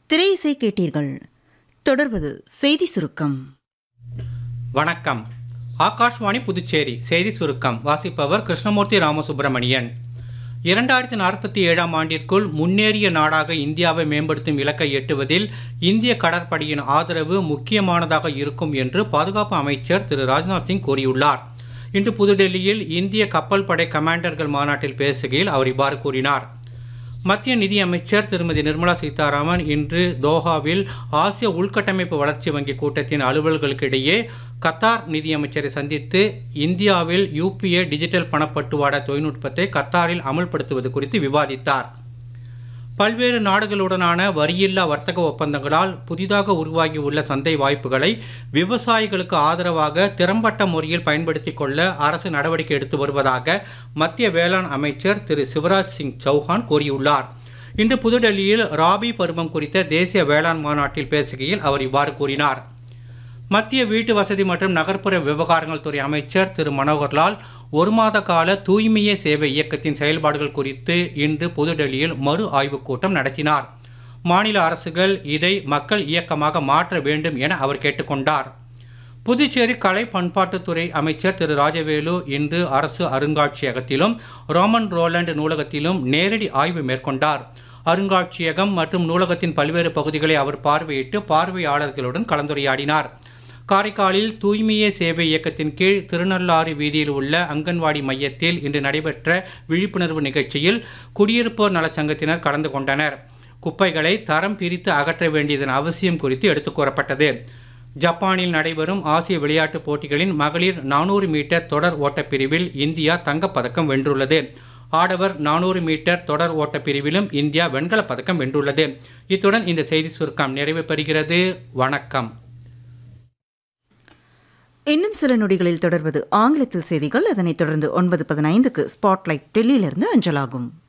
திரை இசை கேட்டீர்கள் தொடர்வது செய்தி சுருக்கம் வணக்கம் ஆகாஷ்வாணி புதுச்சேரி செய்தி சுருக்கம் வாசிப்பவர் கிருஷ்ணமூர்த்தி ராமசுப்பிரமணியன் இரண்டாயிரத்தி நாற்பத்தி ஏழாம் ஆண்டிற்குள் முன்னேறிய நாடாக இந்தியாவை மேம்படுத்தும் இலக்கை எட்டுவதில் இந்திய கடற்படையின் ஆதரவு முக்கியமானதாக இருக்கும் என்று பாதுகாப்பு அமைச்சர் திரு ராஜ்நாத் சிங் கூறியுள்ளார் இன்று புதுடெல்லியில் இந்திய கப்பல் படை கமாண்டர்கள் மாநாட்டில் பேசுகையில் அவர் இவ்வாறு கூறினார் மத்திய நிதியமைச்சர் திருமதி நிர்மலா சீதாராமன் இன்று தோஹாவில் ஆசிய உள்கட்டமைப்பு வளர்ச்சி வங்கி கூட்டத்தின் அலுவல்களுக்கிடையே கத்தார் நிதியமைச்சரை சந்தித்து இந்தியாவில் யூபிஏ டிஜிட்டல் பணப்பட்டுவாடா தொழில்நுட்பத்தை கத்தாரில் அமல்படுத்துவது குறித்து விவாதித்தார் பல்வேறு நாடுகளுடனான வரியில்லா வர்த்தக ஒப்பந்தங்களால் புதிதாக உருவாகியுள்ள சந்தை வாய்ப்புகளை விவசாயிகளுக்கு ஆதரவாக திறம்பட்ட முறையில் பயன்படுத்திக் கொள்ள அரசு நடவடிக்கை எடுத்து வருவதாக மத்திய வேளாண் அமைச்சர் திரு சிவராஜ் சிங் சௌஹான் கூறியுள்ளார் இன்று புதுடெல்லியில் ராபி பருவம் குறித்த தேசிய வேளாண் மாநாட்டில் பேசுகையில் அவர் இவ்வாறு கூறினார் மத்திய வீட்டு வசதி மற்றும் நகர்ப்புற விவகாரங்கள் துறை அமைச்சர் திரு மனோகர்லால் ஒரு மாத கால தூய்மையே சேவை இயக்கத்தின் செயல்பாடுகள் குறித்து இன்று புதுடெல்லியில் மறு ஆய்வுக் கூட்டம் நடத்தினார் மாநில அரசுகள் இதை மக்கள் இயக்கமாக மாற்ற வேண்டும் என அவர் கேட்டுக்கொண்டார் புதுச்சேரி கலை பண்பாட்டுத்துறை அமைச்சர் திரு ராஜவேலு இன்று அரசு அருங்காட்சியகத்திலும் ரோமன் ரோலண்ட் நூலகத்திலும் நேரடி ஆய்வு மேற்கொண்டார் அருங்காட்சியகம் மற்றும் நூலகத்தின் பல்வேறு பகுதிகளை அவர் பார்வையிட்டு பார்வையாளர்களுடன் கலந்துரையாடினார் காரைக்காலில் தூய்மையே சேவை இயக்கத்தின் கீழ் திருநள்ளாறு வீதியில் உள்ள அங்கன்வாடி மையத்தில் இன்று நடைபெற்ற விழிப்புணர்வு நிகழ்ச்சியில் குடியிருப்போர் நலச்சங்கத்தினர் கலந்து கொண்டனர் குப்பைகளை தரம் பிரித்து அகற்ற வேண்டியதன் அவசியம் குறித்து எடுத்துக் கூறப்பட்டது ஜப்பானில் நடைபெறும் ஆசிய விளையாட்டுப் போட்டிகளின் மகளிர் நானூறு மீட்டர் தொடர் ஓட்டப் பிரிவில் இந்தியா தங்கப்பதக்கம் வென்றுள்ளது ஆடவர் நானூறு மீட்டர் தொடர் ஓட்டப் பிரிவிலும் இந்தியா வெண்கலப் பதக்கம் வென்றுள்ளது இத்துடன் இந்த செய்தி சுருக்கம் நிறைவு பெறுகிறது வணக்கம் இன்னும் சில நொடிகளில் தொடர்வது ஆங்கிலத்தில் செய்திகள் அதனைத் தொடர்ந்து ஒன்பது பதினைந்துக்கு ஸ்பாட்லைட் டெல்லியிலிருந்து அஞ்சலாகும்